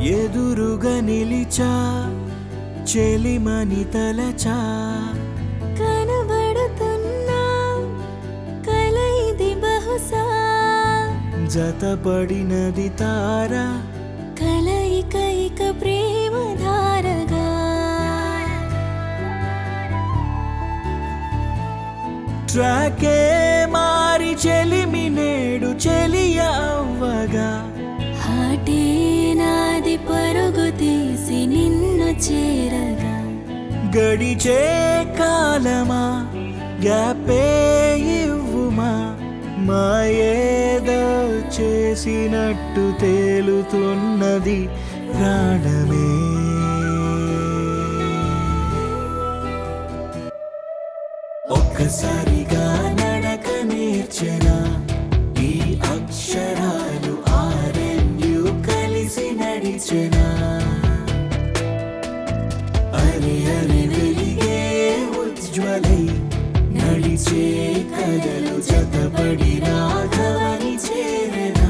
ఎదురుగా నిలిచా చెలిమని తలచా కనబడుతున్నా కల ఇది బహుశా జతపడినది తారా కలయిక ఇక ప్రేమ ధారగా ట్రాకే మారి చెలిమి నేడు చెలియ అవ్వగా హాటే నాది పరుగు తీసి నిన్ను చేరగా గడిచే కాలమా గ్యాపే ఇవ్వుమా మాయేదో చేసినట్టు తేలుతున్నది ప్రాణమే ఒక్కసారిగా నడక నేర్చెనా ఈ అక్షరాలు ఆరెండు కలిసి నడిచెనా అరే అరే వెలిగే ఉజ్వలై నడిచే కలలు జతపడి రాఘవని చేరనా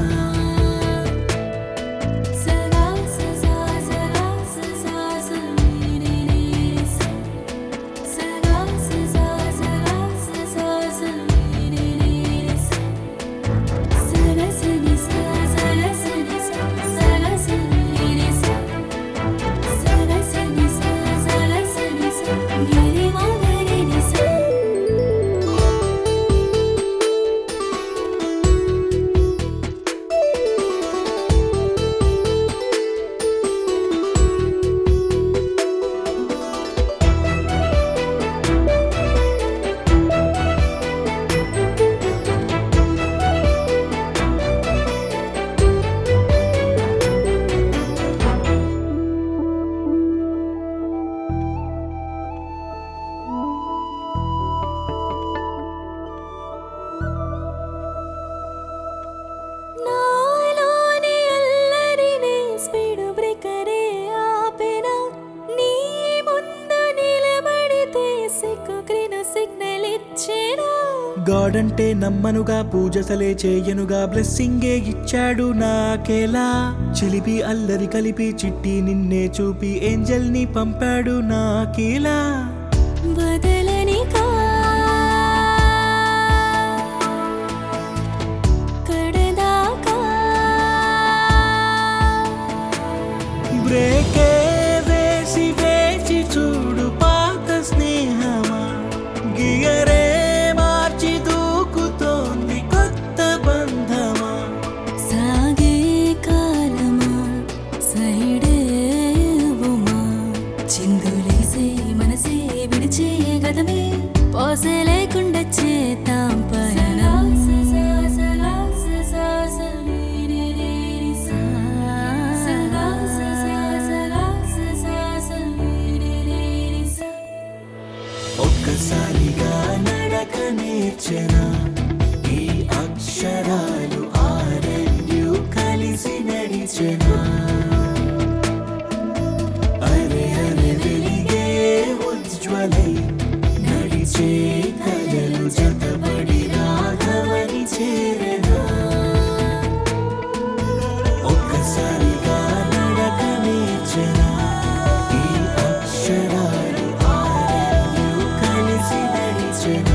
సగా సగా సగా సగా సగా సగా సగా సగా సగా సగా సగా సని సగా సని సగా సని సగా సని సగా సని గిరి మగరి నిసా నాలోని అల్లరినే స్పీడ్ బ్రేకరే ఆపెనా నీ ముందు నిలబడితే సిక్కు గ్రీన్ సిగ్నల్ ఇచ్చేనా గాడ్ అంటే నమ్మనుగా పూజసలే చేయనుగా బ్లెస్సింగే ఇచ్చాడు నాకెలా చిలిపి అల్లరి కలిపి చిట్టి నిన్నే చూపి ఏంజల్ ని పంపాడు నాకిలా బదలని కా కడదాకా బ్రేకే వేసి వేచి చూడు పాత స్నేహమా గియరే మార్చి దూకుతోంది కొత్త బంధమా సాగే కాలమా సైడే ఉమా చిందులేసే మనసే విడిచే గతమే పోసే లేకుండా చేతాం పయనం ఒక్కసారిగా నడక నేర్చెనా ఈ అక్షరాలు ఆరెండు కలిసి నడిచెనా అరే అరే వెలిగే ఉజ్వలై నడిచే కలలు జతపడి రాఘవని చేరనా ఒక్కసారిగా నడక నేర్చెనా ఈ అక్షరాలు ఆరెండు కలిసి నడిచెనా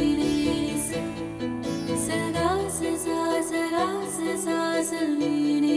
Sa